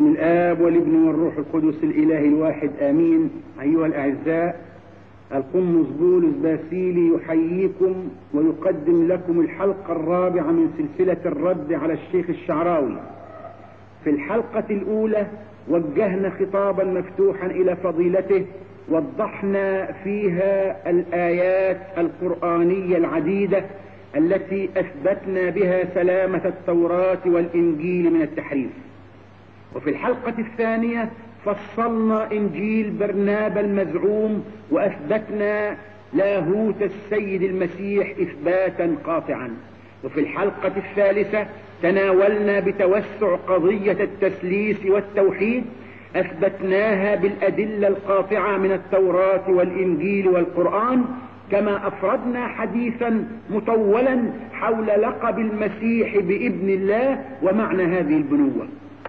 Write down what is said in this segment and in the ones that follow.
بسم الآب والابن والروح القدس الإله الواحد آمين أيها الأعزاء القمص بولس باسيلي يحييكم ويقدم لكم الحلقة الرابعة من سلسلة الرد على الشيخ الشعراوي في الحلقة الأولى وجهنا خطابا مفتوحا إلى فضيلته وضحنا فيها الآيات القرآنية العديدة التي أثبتنا بها سلامة التوراة والإنجيل من التحريف وفي الحلقة الثانية فصلنا انجيل برنابا المزعوم واثبتنا لاهوت السيد المسيح اثباتا قاطعا وفي الحلقة الثالثة تناولنا بتوسع قضية التسليس والتوحيد اثبتناها بالادلة القاطعة من التوراة والانجيل والقرآن كما افردنا حديثا مطولا حول لقب المسيح بابن الله ومعنى هذه البنوة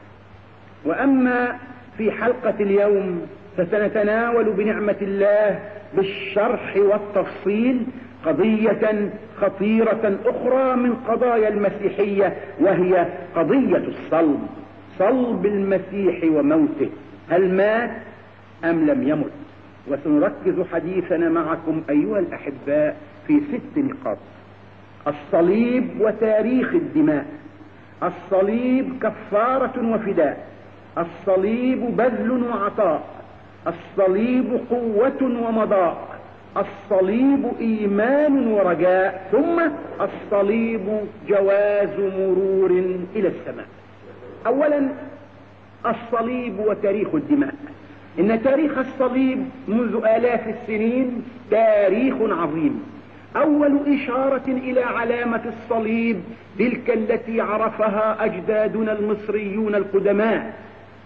واما في حلقة اليوم فسنتناول بنعمة الله بالشرح والتفصيل قضية خطيرة اخرى من قضايا المسيحية وهي قضية الصلب صلب المسيح وموته هل مات ام لم يمت وسنركز حديثنا معكم ايها الاحباء في ست نقاط الصليب وتاريخ الدماء الصليب كفارة وفداء الصليب بذل وعطاء الصليب قوة ومضاء الصليب ايمان ورجاء ثم الصليب جواز مرور الى السماء اولا الصليب وتاريخ الدماء ان تاريخ الصليب منذ الاف السنين تاريخ عظيم اول اشارة الى علامة الصليب تلك التي عرفها اجدادنا المصريون القدماء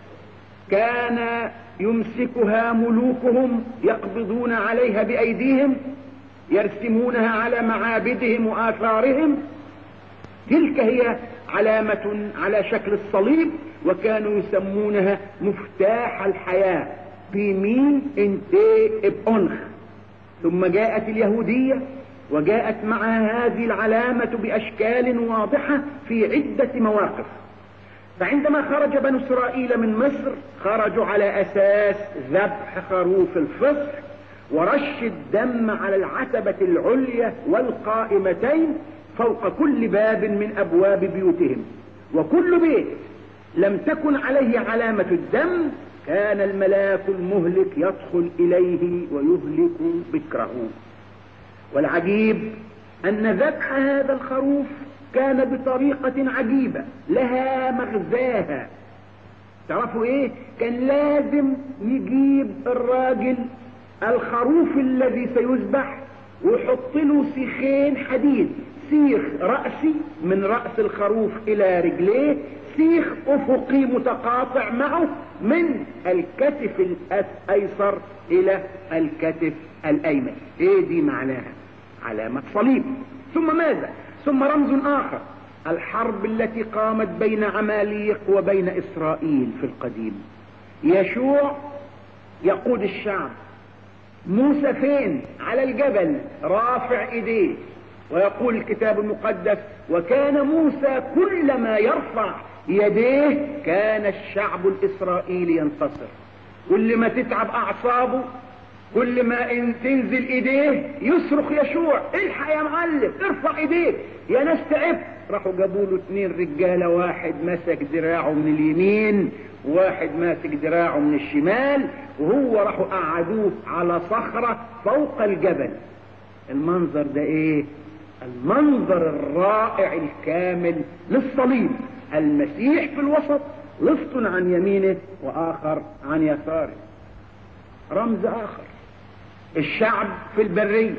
كان يمسكها ملوكهم يقبضون عليها بايديهم يرسمونها على معابدهم واثارهم تلك هي علامة على شكل الصليب وكانوا يسمونها مفتاح الحياة في مين انتي ابونخ ثم جاءت اليهودية وجاءت معها هذه العلامة باشكال واضحة في عدة مواقف فعندما خرج بنو اسرائيل من مصر خرجوا على اساس ذبح خروف الفصح ورش الدم على العتبة العليا والقائمتين فوق كل باب من ابواب بيوتهم وكل بيت لم تكن عليه علامة الدم كان الملاك المهلك يدخل اليه ويهلك بكره والعجيب ان ذبح هذا الخروف كان بطريقة عجيبة لها مغزاها تعرفوا ايه كان لازم يجيب الراجل الخروف الذي سيذبح ويحط له سيخين حديد سيخ رأسي من رأس الخروف الى رجليه سيخ افقي متقاطع معه من الكتف الايسر الى الكتف الايمن ايه دي معناها علامة صليب ثم ماذا ثم رمز آخر الحرب التي قامت بين عماليق وبين إسرائيل في القديم يشوع يقود الشعب موسى فين على الجبل رافع ايديه ويقول الكتاب المقدس وكان موسى كلما يرفع يديه كان الشعب الاسرائيلي ينتصر كل ما تتعب اعصابه كل ما ان تنزل ايديه يصرخ يشوع الحق يا معلم ارفع ايديك يا ناس تعبت راحوا جابوا له اتنين رجاله واحد مسك دراعه من اليمين واحد ماسك دراعه من الشمال وهو راحوا قعدوه على صخره فوق الجبل المنظر ده ايه المنظر الرائع الكامل للصليب المسيح في الوسط لص عن يمينه واخر عن يساره رمز اخر الشعب في البرية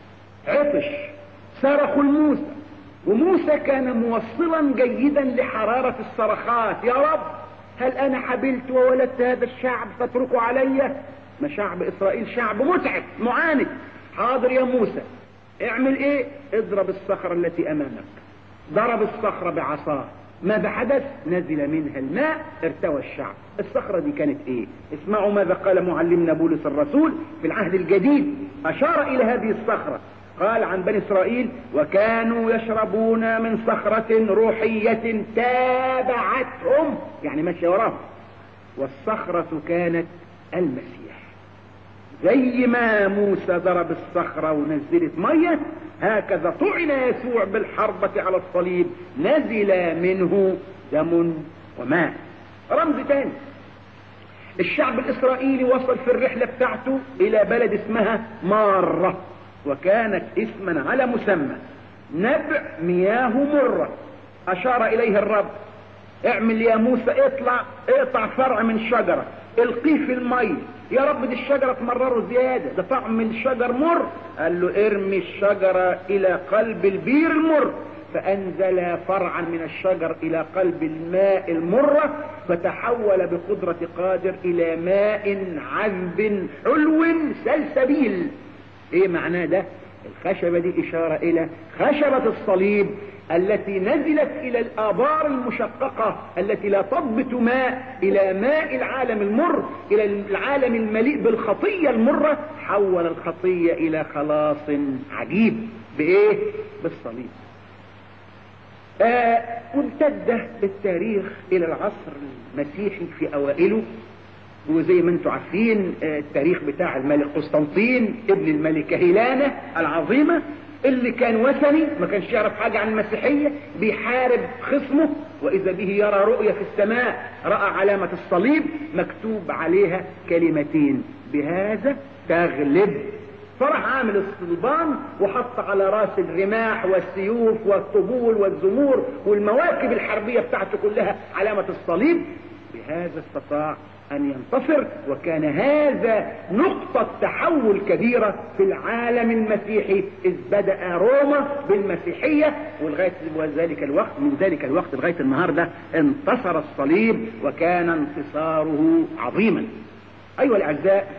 عطش صرخوا لموسى وموسى كان موصلا جيدا لحرارة الصرخات يا رب هل انا حبلت وولدت هذا الشعب تتركه علي ما شعب اسرائيل شعب متعب معاند حاضر يا موسى اعمل ايه اضرب الصخرة التي امامك ضرب الصخرة بعصاه ماذا حدث نزل منها الماء ارتوى الشعب الصخرة دي كانت ايه اسمعوا ماذا قال معلمنا بولس الرسول في العهد الجديد اشار الى هذه الصخرة قال عن بني اسرائيل وكانوا يشربون من صخرة روحية تابعتهم يعني ماشية وراهم والصخرة كانت المسيح زي ما موسى ضرب الصخرة ونزلت مية هكذا طعن يسوع بالحربة على الصليب نزل منه دم وماء رمز تاني الشعب الإسرائيلي وصل في الرحلة بتاعته إلى بلد اسمها مارة وكانت اسما على مسمى نبع مياه مرة أشار إليه الرب اعمل يا موسى اطلع اقطع فرع من شجرة القيه في المي يا رب دي الشجرة تمرره زيادة ده طعم الشجر مر قال له ارمي الشجرة الى قلب البير المر فانزل فرعا من الشجر الى قلب الماء المرة فتحول بقدرة قادر الى ماء عذب حلو سلسبيل ايه معناه ده الخشبة دي اشارة الى خشبة الصليب التي نزلت الى الابار المشققة التي لا تضبط ماء الى ماء العالم المر الى العالم المليء بالخطية المرة حول الخطية الى خلاص عجيب بايه بالصليب آه امتد بالتاريخ الى العصر المسيحي في اوائله وزي ما انتم عارفين آه التاريخ بتاع الملك قسطنطين ابن الملكة هيلانا العظيمة اللي كان وثني ما كانش يعرف حاجة عن المسيحية بيحارب خصمه واذا به يرى رؤية في السماء رأى علامة الصليب مكتوب عليها كلمتين بهذا تغلب فراح عامل الصلبان وحط على راس الرماح والسيوف والطبول والزمور والمواكب الحربية بتاعته كلها علامة الصليب بهذا استطاع أن ينتصر وكان هذا نقطة تحول كبيرة في العالم المسيحي إذ بدأ روما بالمسيحية ولغاية ذلك الوقت من ذلك الوقت لغاية النهاردة انتصر الصليب وكان انتصاره عظيما أيها الأعزاء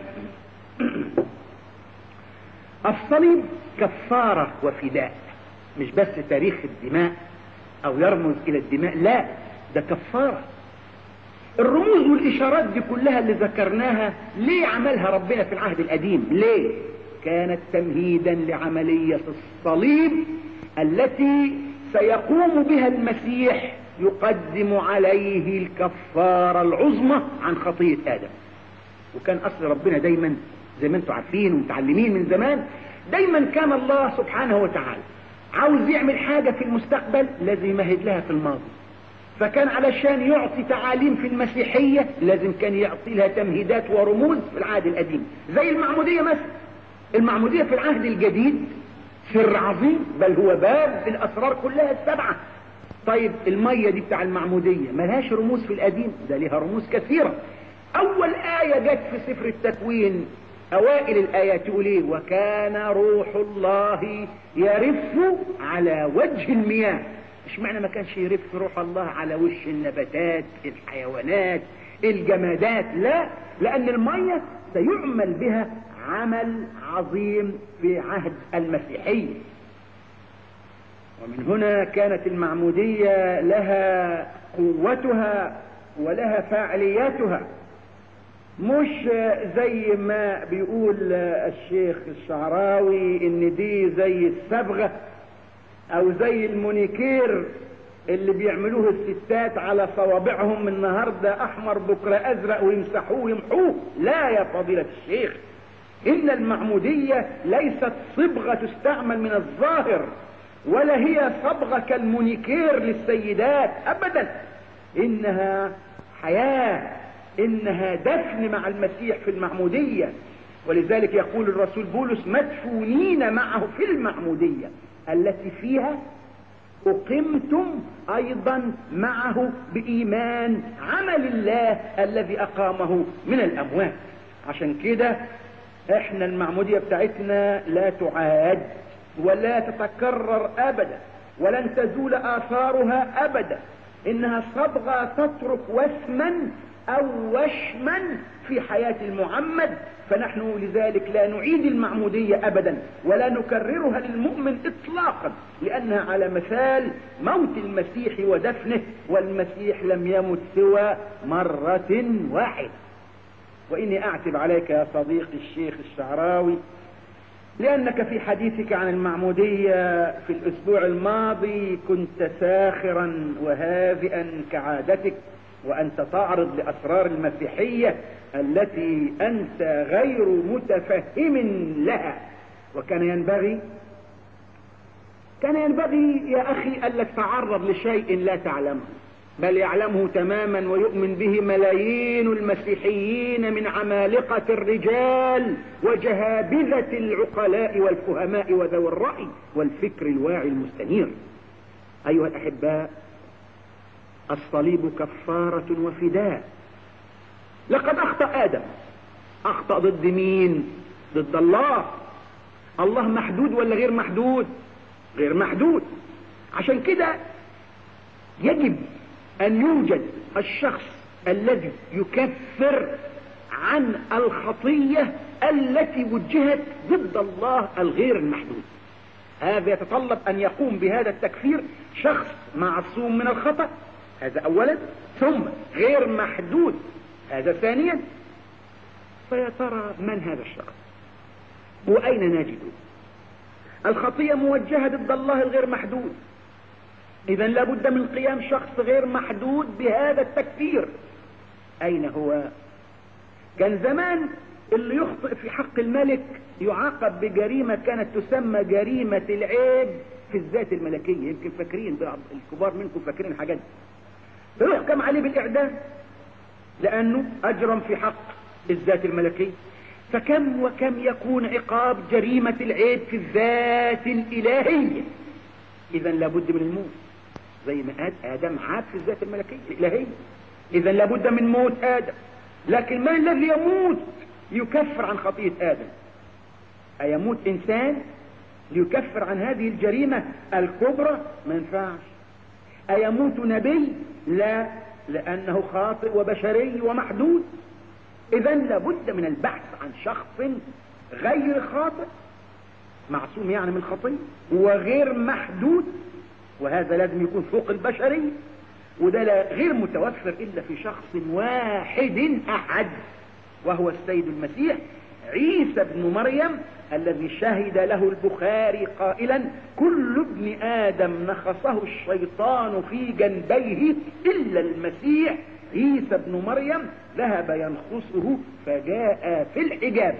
الصليب كفارة وفداء مش بس تاريخ الدماء أو يرمز إلى الدماء لا ده كفارة الرموز والإشارات دي كلها اللي ذكرناها ليه عملها ربنا في العهد القديم ليه كانت تمهيدا لعملية الصليب التي سيقوم بها المسيح يقدم عليه الكفارة العظمى عن خطية آدم وكان أصل ربنا دايما زي ما انتم عارفين ومتعلمين من زمان دايما كان الله سبحانه وتعالى عاوز يعمل حاجة في المستقبل لازم يمهد لها في الماضي فكان علشان يعطي تعاليم في المسيحية لازم كان يعطي لها تمهيدات ورموز في العهد القديم زي المعمودية مثلا المعمودية في العهد الجديد سر عظيم بل هو باب في الأسرار كلها السبعة طيب المية دي بتاع المعمودية ملهاش رموز في القديم ده لها رموز كثيرة أول آية جت في سفر التكوين أوائل الآيات تقول إيه وكان روح الله يرف على وجه المياه مش معنى ما كانش يرف روح الله على وش النباتات الحيوانات الجمادات لا لأن المية سيعمل بها عمل عظيم في عهد المسيحية ومن هنا كانت المعمودية لها قوتها ولها فاعلياتها مش زي ما بيقول الشيخ الشعراوي ان دي زي الصبغة او زي المونيكير اللي بيعملوه الستات على صوابعهم النهاردة احمر بكرة ازرق ويمسحوه ويمحوه لا يا فضيلة الشيخ ان المعمودية ليست صبغة تستعمل من الظاهر ولا هي صبغة كالمونيكير للسيدات ابدا انها حياة انها دفن مع المسيح في المعمودية ولذلك يقول الرسول بولس مدفونين معه في المعمودية التي فيها أقمتم أيضا معه بإيمان عمل الله الذي أقامه من الأموات عشان كده احنا المعمودية بتاعتنا لا تعاد ولا تتكرر أبدا ولن تزول آثارها أبدا إنها صبغة تترك وسما أو وشما في حياة المعمد فنحن لذلك لا نعيد المعمودية أبدا ولا نكررها للمؤمن إطلاقا لأنها على مثال موت المسيح ودفنه والمسيح لم يمت سوى مرة واحدة وإني أعتب عليك يا صديقي الشيخ الشعراوي لأنك في حديثك عن المعمودية في الأسبوع الماضي كنت ساخرا وهادئا كعادتك وأنت تعرض لأسرار المسيحية التي أنت غير متفهم لها وكان ينبغي كان ينبغي يا أخي ألا تتعرض لشيء لا تعلمه بل يعلمه تماما ويؤمن به ملايين المسيحيين من عمالقة الرجال وجهابذة العقلاء والفهماء وذوي الرأي والفكر الواعي المستنير أيها الأحباء الصليب كفارة وفداء لقد أخطأ آدم أخطأ ضد مين ضد الله الله محدود ولا غير محدود غير محدود عشان كده يجب أن يوجد الشخص الذي يكفر عن الخطية التي وجهت ضد الله الغير المحدود هذا يتطلب أن يقوم بهذا التكفير شخص معصوم من الخطأ هذا أولا ثم غير محدود هذا ثانيا فيا ترى من هذا الشخص وأين نجده الخطية موجهة ضد الله الغير محدود إذا لابد من قيام شخص غير محدود بهذا التكفير أين هو كان زمان اللي يخطئ في حق الملك يعاقب بجريمة كانت تسمى جريمة العيب في الذات الملكية يمكن فاكرين الكبار منكم فاكرين حاجات فيحكم عليه بالإعدام لأنه أجرم في حق الذات الملكية فكم وكم يكون عقاب جريمة العيب في الذات الإلهية إذا لابد من الموت زي ما قال آدم عاد في الذات الملكية الإلهية إذا لابد من موت آدم لكن من الذي يموت يكفر عن خطية آدم أيموت إنسان ليكفر عن هذه الجريمة الكبرى ما ينفعش أيموت نبي لا لأنه خاطئ وبشري ومحدود إذا لابد من البحث عن شخص غير خاطئ معصوم يعني من خطية وغير محدود وهذا لازم يكون فوق البشرية وده لا غير متوفر إلا في شخص واحد أحد وهو السيد المسيح عيسى ابن مريم الذي شهد له البخاري قائلا كل ابن آدم نخصه الشيطان في جنبيه إلا المسيح عيسى ابن مريم ذهب ينخصه فجاء في الحجاب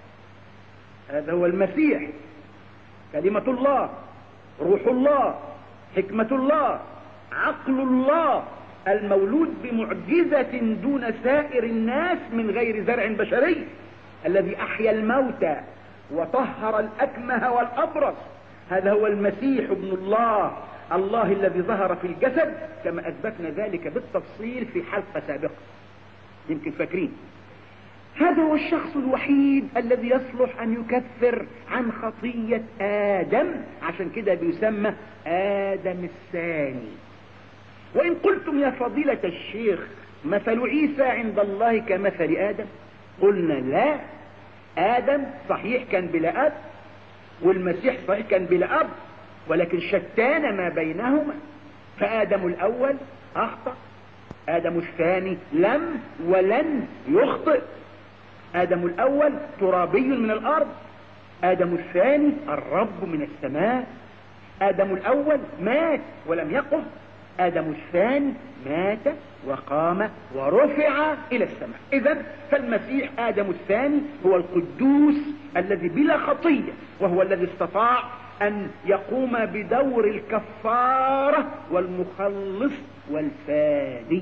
هذا هو المسيح كلمة الله روح الله حكمة الله عقل الله المولود بمعجزة دون سائر الناس من غير زرع بشري الذي أحيا الموتى وطهر الأكمه والأبرص هذا هو المسيح ابن الله الله الذي ظهر في الجسد كما أثبتنا ذلك بالتفصيل في حلقة سابقة يمكن فاكرين هذا هو الشخص الوحيد الذي يصلح أن يكفر عن خطية آدم عشان كده بيسمى آدم الثاني وإن قلتم يا فضيلة الشيخ مثل عيسى عند الله كمثل آدم قلنا لا آدم صحيح كان بلا أب والمسيح صحيح كان بلا أب ولكن شتان ما بينهما فآدم الأول أخطأ آدم الثاني لم ولن يخطئ آدم الأول ترابي من الأرض آدم الثاني الرب من السماء آدم الأول مات ولم يقم آدم الثاني مات وقام ورفع إلى السماء إذا فالمسيح آدم الثاني هو القدوس الذي بلا خطية وهو الذي استطاع أن يقوم بدور الكفارة والمخلص والفادي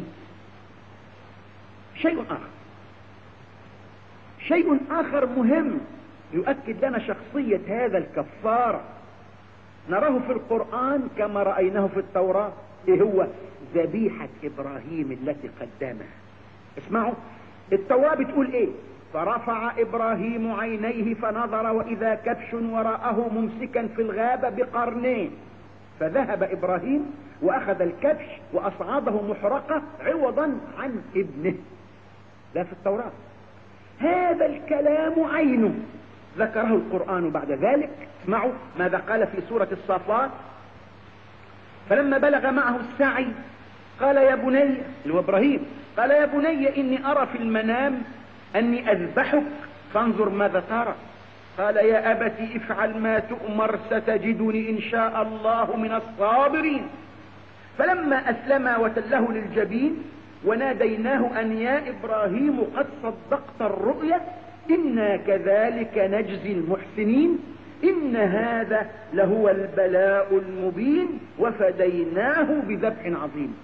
شيء آخر شيء آخر مهم يؤكد لنا شخصية هذا الكفارة نراه في القرآن كما رأيناه في التوراة ايه هو ذبيحة ابراهيم التي قدمها اسمعوا التوراة بتقول ايه فرفع ابراهيم عينيه فنظر واذا كبش وراءه ممسكا في الغابة بقرنين فذهب ابراهيم واخذ الكبش واصعده محرقة عوضا عن ابنه ده في التوراة هذا الكلام عينه ذكره القرآن بعد ذلك اسمعوا ماذا قال في سورة الصافات فلما بلغ معه السعي قال يا بني اللي هو ابراهيم قال يا بني اني ارى في المنام اني اذبحك فانظر ماذا ترى قال يا ابت افعل ما تؤمر ستجدني ان شاء الله من الصابرين فلما اسلم وتله للجبين وناديناه أن يا إبراهيم قد صدقت الرؤيا إنا كذلك نجزي المحسنين إن هذا لهو البلاء المبين وفديناه بذبح عظيم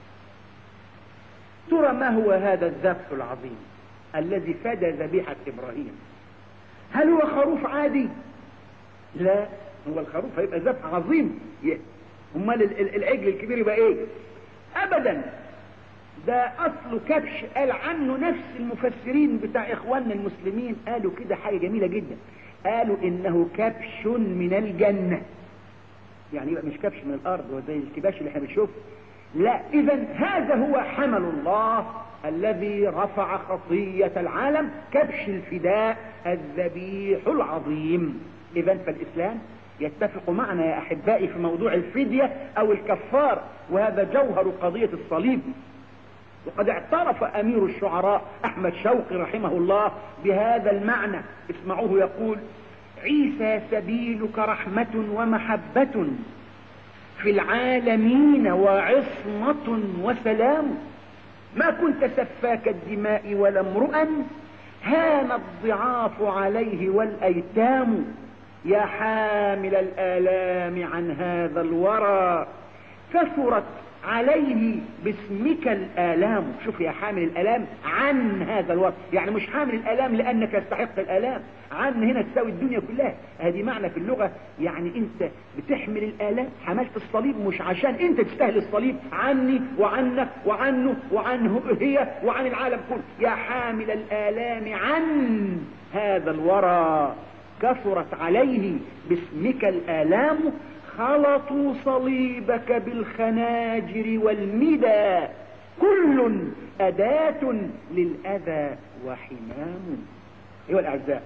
ترى ما هو هذا الذبح العظيم الذي فدى ذبيحة إبراهيم هل هو خروف عادي لا هو الخروف هيبقى ذبح عظيم امال العجل الكبير يبقى ايه ابدا ده اصله كبش قال عنه نفس المفسرين بتاع اخواننا المسلمين قالوا كده حاجة جميلة جدا قالوا انه كبش من الجنة يعني يبقى مش كبش من الارض هو زي الكباش اللي احنا بنشوفه لا اذا هذا هو حمل الله الذي رفع خطية العالم كبش الفداء الذبيح العظيم اذا فالاسلام يتفق معنا يا احبائي في موضوع الفدية او الكفار وهذا جوهر قضية الصليب وقد اعترف امير الشعراء احمد شوقي رحمه الله بهذا المعنى اسمعوه يقول عيسى سبيلك رحمة ومحبة في العالمين وعصمة وسلام ما كنت سفاك الدماء ولا امرؤا هان الضعاف عليه والايتام يا حامل الالام عن هذا الورى كثرت عليه باسمك الآلام شوف يا حامل الآلام عن هذا الوصف يعني مش حامل الآلام لأنك تستحق الآلام عن هنا تساوي الدنيا كلها هذه معنى في اللغة يعني انت بتحمل الآلام حملت الصليب مش عشان انت تستاهل الصليب عني وعنك وعنه وعنه هي وعن العالم كله يا حامل الآلام عن هذا الورى كثرت عليه باسمك الآلام خلطوا صليبك بالخناجر والمدى كل أداة للأذى وحمام أيها الأعزاء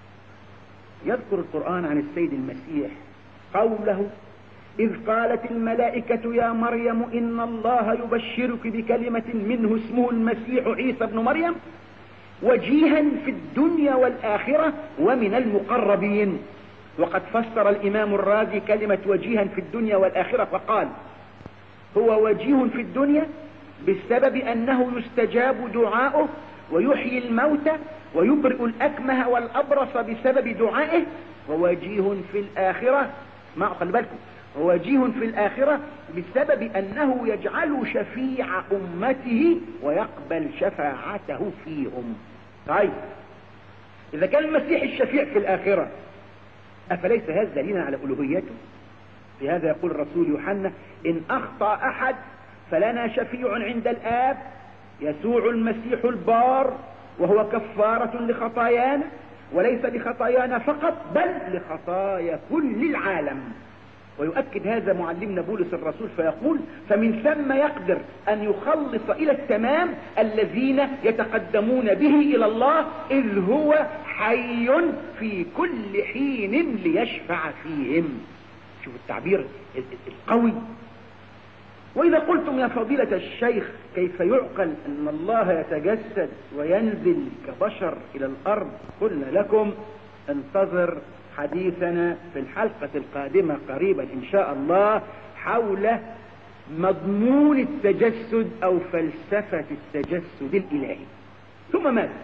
يذكر القرآن عن السيد المسيح قوله إذ قالت الملائكة يا مريم إن الله يبشرك بكلمة منه اسمه المسيح عيسى بن مريم وجيها في الدنيا والآخرة ومن المقربين وقد فسر الإمام الرازي كلمة وجيها في الدنيا والآخرة فقال هو وجيه في الدنيا بسبب أنه يستجاب دعاؤه ويحيي الموتى ويبرئ الأكمه والأبرص بسبب دعائه ووجيه في الآخرة ما خلي بالكم ووجيه في الآخرة بسبب أنه يجعل شفيع أمته ويقبل شفاعته فيهم طيب إذا كان المسيح الشفيع في الآخرة أفليس هذا دليلا على ألوهيته في هذا يقول الرسول يوحنا إن أخطأ أحد فلنا شفيع عند الآب يسوع المسيح البار وهو كفارة لخطايانا وليس لخطايانا فقط بل لخطايا كل العالم ويؤكد هذا معلمنا بولس الرسول فيقول فمن ثم يقدر أن يخلص إلى التمام الذين يتقدمون به إلى الله إذ هو حي في كل حين ليشفع فيهم شوف التعبير القوي وإذا قلتم يا فضيلة الشيخ كيف يعقل أن الله يتجسد وينزل كبشر إلى الأرض قلنا لكم انتظر حديثنا في الحلقة القادمة قريبا إن شاء الله حول مضمون التجسد أو فلسفة التجسد الإلهي ثم ماذا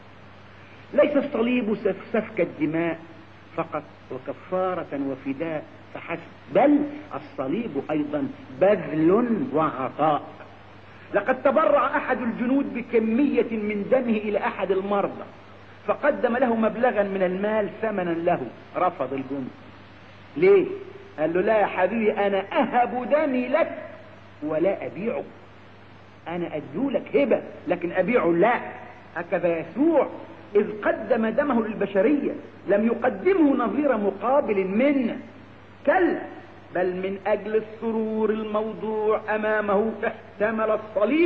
ليس الصليب سفك الدماء فقط وكفارة وفداء فحسب بل الصليب أيضا بذل وعطاء لقد تبرع أحد الجنود بكمية من دمه إلى أحد المرضى فقدم له مبلغا من المال ثمنا له رفض الجند ليه قال له لا يا حبيبي انا اهب دمي لك ولا ابيعه انا ادولك هبة لكن ابيعه لا هكذا يسوع اذ قدم دمه للبشرية لم يقدمه نظير مقابل منه كلا بل من اجل السرور الموضوع امامه احتمل الصليب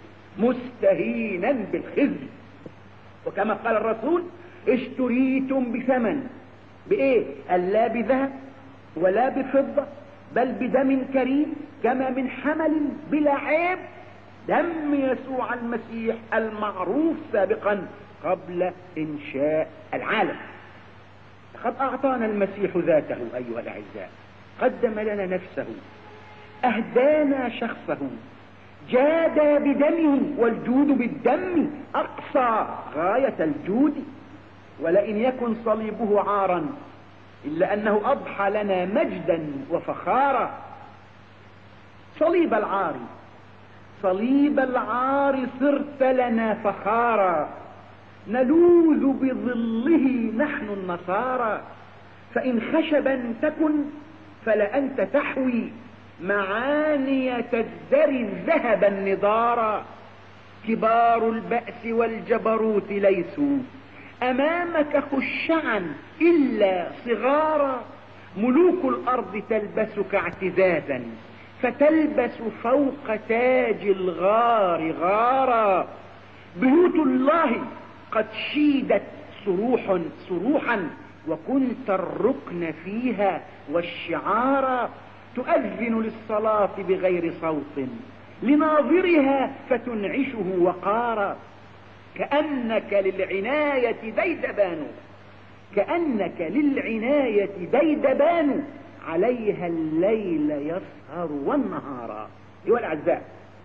مستهينا بالخزي وكما قال الرسول اشتريتم بثمن بايه قال لا بذهب ولا بفضة بل بدم كريم كما من حمل بلا عيب دم يسوع المسيح المعروف سابقا قبل انشاء العالم قد اعطانا المسيح ذاته ايها الاعزاء قدم لنا نفسه اهدانا شخصه جاد بدمه والجود بالدم أقصى غاية الجود ولئن يكن صليبه عارا إلا أنه أضحى لنا مجدا وفخارا صليب العار صليب العار صرت لنا فخارا نلوذ بظله نحن النصارى فإن خشبا تكن فلأنت تحوي معاني تزدري الذهب النضارا كبار البأس والجبروت ليسوا أمامك خشعا إلا صغارا ملوك الأرض تلبسك اعتزازا فتلبس فوق تاج الغار غارا بيوت الله قد شيدت صروح صروحا وكنت الركن فيها والشعار تؤذن للصلاة بغير صوت لناظرها فتنعشه وقارا كأنك للعناية ديدبان كأنك للعناية ديدبان عليها الليل يسهر والنهار أيها الأعزاء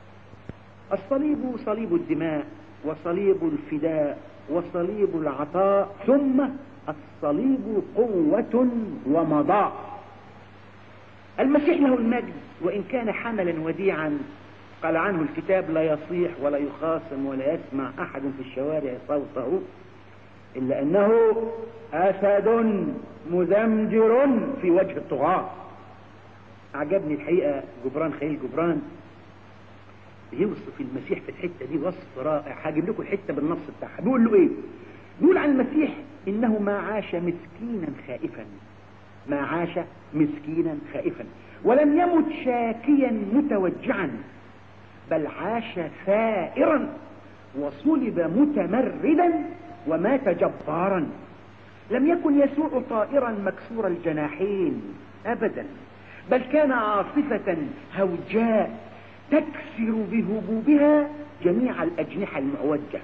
الصليب صليب الدماء وصليب الفداء وصليب العطاء ثم الصليب قوة ومضاء المسيح له المجد وإن كان حملا وديعا قال عنه الكتاب لا يصيح ولا يخاصم ولا يسمع أحد في الشوارع صوته إلا أنه أسد مزمجر في وجه الطغاة أعجبني الحقيقة جبران خليل جبران يوصف المسيح في الحتة دي وصف رائع هجيب لكم الحتة بالنص بتاعها بيقول له ايه بيقول عن المسيح انه ما عاش مسكينا خائفا ما عاش مسكينا خائفا ولم يمت شاكيا متوجعا بل عاش ثائرا وصلب متمردا ومات جبارا لم يكن يسوع طائرا مكسور الجناحين ابدا بل كان عاصفة هوجاء تكسر بهبوبها جميع الأجنحة المعوجة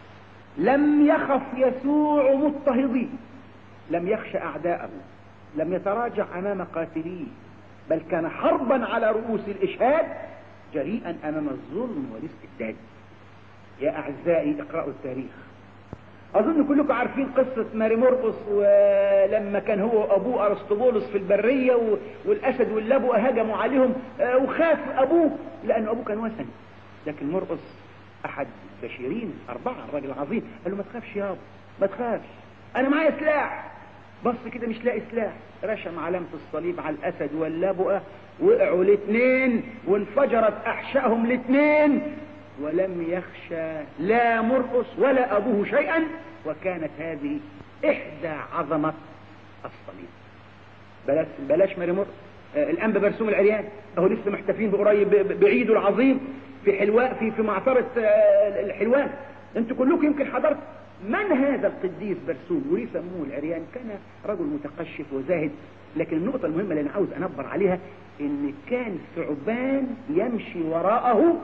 لم يخف يسوع مضطهديه لم يخش أعداءه لم يتراجع أمام قاتليه بل كان حربا على رؤوس الإشهاد جريئا أمام الظلم والاستبداد يا أعزائي اقرأوا التاريخ أظن كلكم عارفين قصة ماري مرقس ولما كان هو أبوه أرسطبولس في البرية والأسد واللبوة هجموا عليهم وخاف أبوه لأن أبوه كان وثني لكن مرقس أحد بشيرين أربعة الراجل العظيم قال له ما تخافش يابا ما تخافش أنا معايا سلاح بص كده مش لاقي سلاح رشم علامة الصليب على الأسد واللبؤة وقعوا الاثنين وانفجرت أحشائهم الاثنين ولم يخشى لا مرقس ولا أبوه شيئا وكانت هذه إحدى عظمة الصليب بلاش, بلاش ماري مرقس آه الأنبا برسوم العريان أهو لسه محتفين بقريب بعيده العظيم في حلواء في في معصرة آه الحلوان انتوا كلكم يمكن حضرت من هذا القديس برسوم وليه سموه العريان كان رجل متقشف وزاهد لكن النقطة المهمة اللي أنا عاوز أنبر عليها إن كان ثعبان يمشي وراءه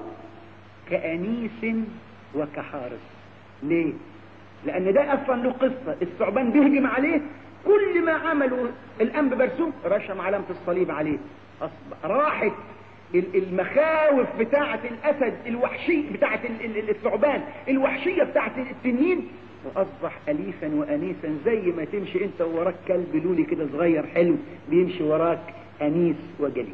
كأنيس وكحارس ليه لأن ده أصلا له قصة الثعبان بيهجم عليه كل ما عمله الأنب برسوم رشم علامة الصليب عليه أصبح راحت المخاوف بتاعة الأسد الوحشي بتاعة الثعبان الوحشية بتاعة التنين وأصبح أليفا وأنيسا زي ما تمشي أنت وراك كلب لولي كده صغير حلو بيمشي وراك أنيس وجليل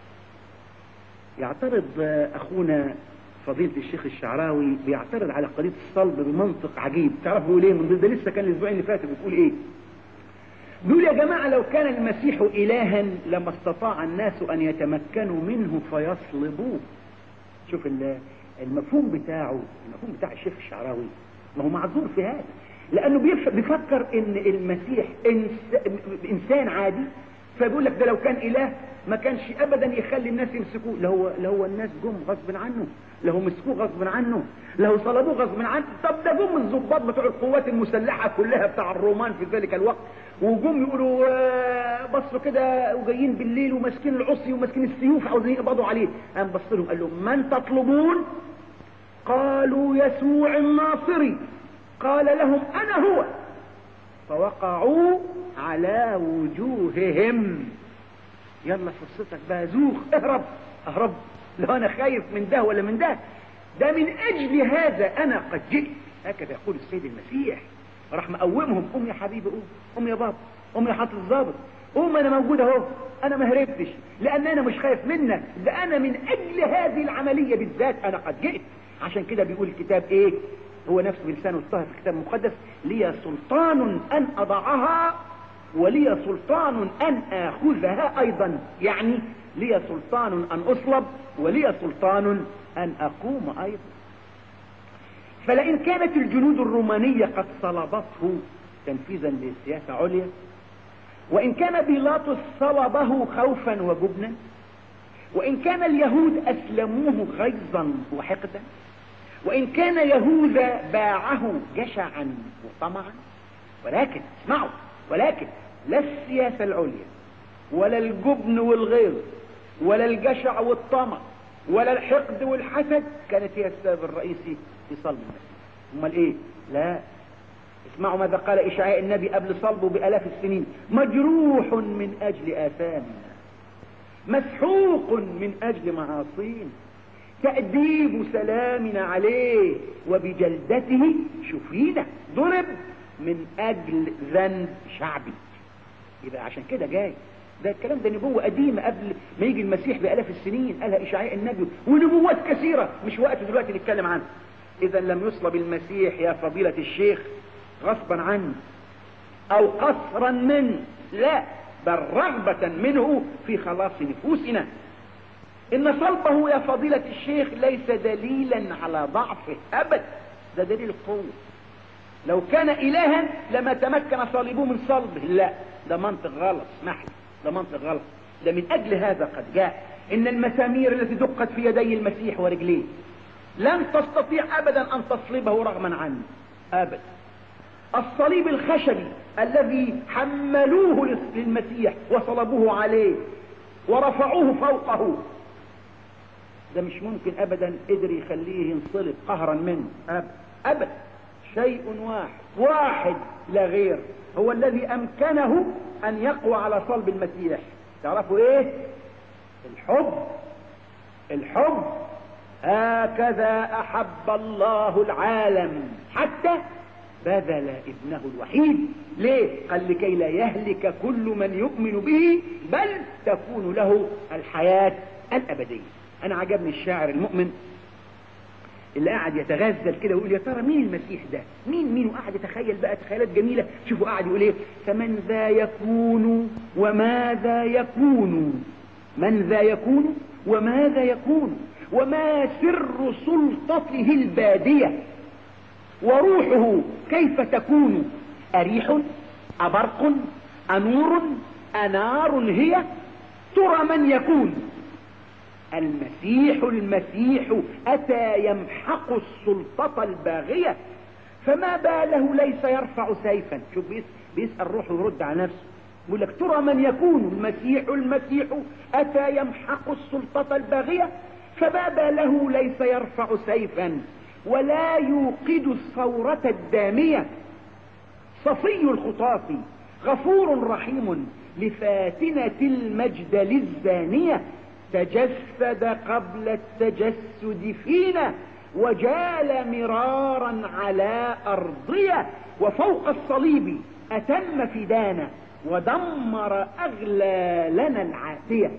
يعترض أخونا فضيلة الشيخ الشعراوي بيعترض على قضية الصلب بمنطق عجيب تعرف بيقول ايه من ده لسه كان الاسبوعين اللي فاتوا بتقول ايه بيقول يا جماعة لو كان المسيح إلها لما استطاع الناس أن يتمكنوا منه فيصلبوه شوف المفهوم بتاعه المفهوم بتاع الشيخ الشعراوي ما هو معذور في هذا لأنه بيفكر إن المسيح إنسان عادي فبيقول لك ده لو كان إله ما كانش ابدا يخلي الناس يمسكوه لو لو الناس جم غصب عنه لو مسكوه غصب عنه لو صلبوه غصب عنه طب ده جم الضباط بتوع القوات المسلحه كلها بتاع الرومان في ذلك الوقت وجم يقولوا بصوا كده وجايين بالليل وماسكين العصي وماسكين السيوف عاوزين يقبضوا عليه قام بص لهم قال لهم من تطلبون قالوا يسوع الناصري قال لهم انا هو فوقعوا على وجوههم يلا فرصتك بقى زوخ اهرب اهرب لو انا خايف من ده ولا من ده ده من اجل هذا انا قد جئت هكذا يقول السيد المسيح راح مقومهم قوم يا حبيبي قوم قوم يا بابا قوم يا حاطط الظابط قوم انا موجود اهو انا ما هربتش لان انا مش خايف منك ده انا من اجل هذه العملية بالذات انا قد جئت عشان كده بيقول الكتاب ايه هو نفسه بلسانه الطاهر في الكتاب المقدس لي سلطان ان اضعها ولي سلطان ان اخذها ايضا يعني لي سلطان ان اصلب ولي سلطان ان اقوم ايضا فلئن كانت الجنود الرومانية قد صلبته تنفيذا لسياسة عليا وإن كان بيلاطس صلبه خوفا وجبنا وإن كان اليهود أسلموه غيظا وحقدا وإن كان يهوذا باعه جشعا وطمعا ولكن اسمعوا ولكن لا السياسة العليا ولا الجبن والغيظ ولا الجشع والطمع ولا الحقد والحسد كانت هي السبب الرئيسي في صلب المسيح امال ايه لا اسمعوا ماذا قال اشعياء النبي قبل صلبه بالاف السنين مجروح من اجل اثامنا مسحوق من اجل معاصينا تأديب سلامنا عليه وبجلدته شفينا ضرب من اجل ذنب شعبي يبقى عشان كده جاي ده الكلام ده نبوة قديمة قبل ما يجي المسيح بآلاف السنين قالها إشعياء النبي ونبوات كثيرة مش وقت دلوقتي نتكلم عنها إذا لم يصلب المسيح يا فضيلة الشيخ غصبا عنه أو قصرا منه لا بل رغبة منه في خلاص نفوسنا إن صلبه يا فضيلة الشيخ ليس دليلا على ضعفه أبدا ده دليل القوة لو كان إلها لما تمكن صليبه من صلبه لا ده منطق غلط اسمح لي ده منطق غلط ده من أجل هذا قد جاء إن المسامير التي دقت في يدي المسيح ورجليه لن تستطيع أبدا أن تصلبه رغما عنه أبدا الصليب الخشبي الذي حملوه للمسيح وصلبوه عليه ورفعوه فوقه ده مش ممكن أبدا قدر يخليه ينصلب قهرا منه أبدا أبدا شيء واحد واحد لا غير هو الذي أمكنه أن يقوى على صلب المسيح تعرفوا إيه الحب الحب هكذا أحب الله العالم حتى بذل ابنه الوحيد ليه قال لكي لا يهلك كل من يؤمن به بل تكون له الحياة الأبدية أنا عجبني الشاعر المؤمن اللي قاعد يتغزل كده ويقول يا ترى مين المسيح ده مين مين وقاعد يتخيل بقى تخيلات جميلة شوفوا قاعد يقول ايه فمن ذا يكون وماذا يكون من ذا يكون وماذا يكون وما سر سلطته البادية وروحه كيف تكون أريح أبرق أنور أنار هي ترى من يكون المسيح المسيح أتى يمحق السلطة الباغية فما باله ليس يرفع سيفا شوف بيسأل روحه ويرد على نفسه يقول لك ترى من يكون المسيح المسيح أتى يمحق السلطة الباغية فما باله ليس يرفع سيفا ولا يوقد الثورة الدامية صفي الخطاف غفور رحيم لفاتنة المجد للزانية تجسد قبل التجسد فينا وجال مرارا على أرضية وفوق الصليب أتم فدانا ودمر أغلالنا العاتية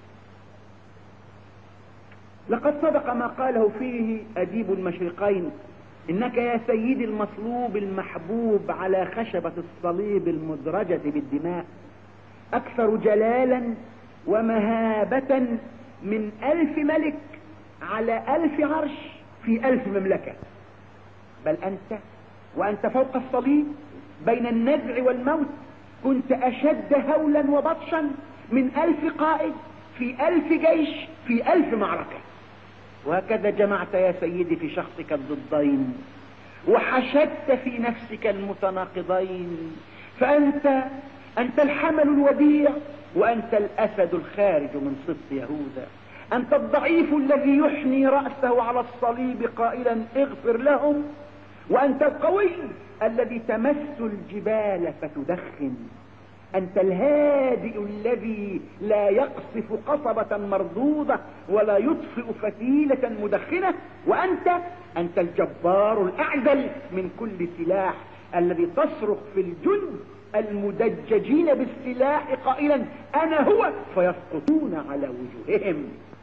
لقد صدق ما قاله فيه أديب المشرقين إنك يا سيدي المصلوب المحبوب على خشبة الصليب المدرجة بالدماء أكثر جلالا ومهابة من ألف ملك على ألف عرش في ألف مملكة بل أنت وأنت فوق الصليب بين النزع والموت كنت أشد هولا وبطشا من ألف قائد في ألف جيش في ألف معركة وهكذا جمعت يا سيدي في شخصك الضدين وحشدت في نفسك المتناقضين فأنت أنت الحمل الوديع وأنت الأسد الخارج من سبط يهوذا أنت الضعيف الذي يحني رأسه على الصليب قائلا اغفر لهم وأنت القوي الذي تمس الجبال فتدخن أنت الهادئ الذي لا يقصف قصبة مردودة ولا يطفئ فتيلة مدخنة وأنت أنت الجبار الأعدل من كل سلاح الذي تصرخ في الجند المدججين بالسلاح قائلا أنا هو فيسقطون على وجوههم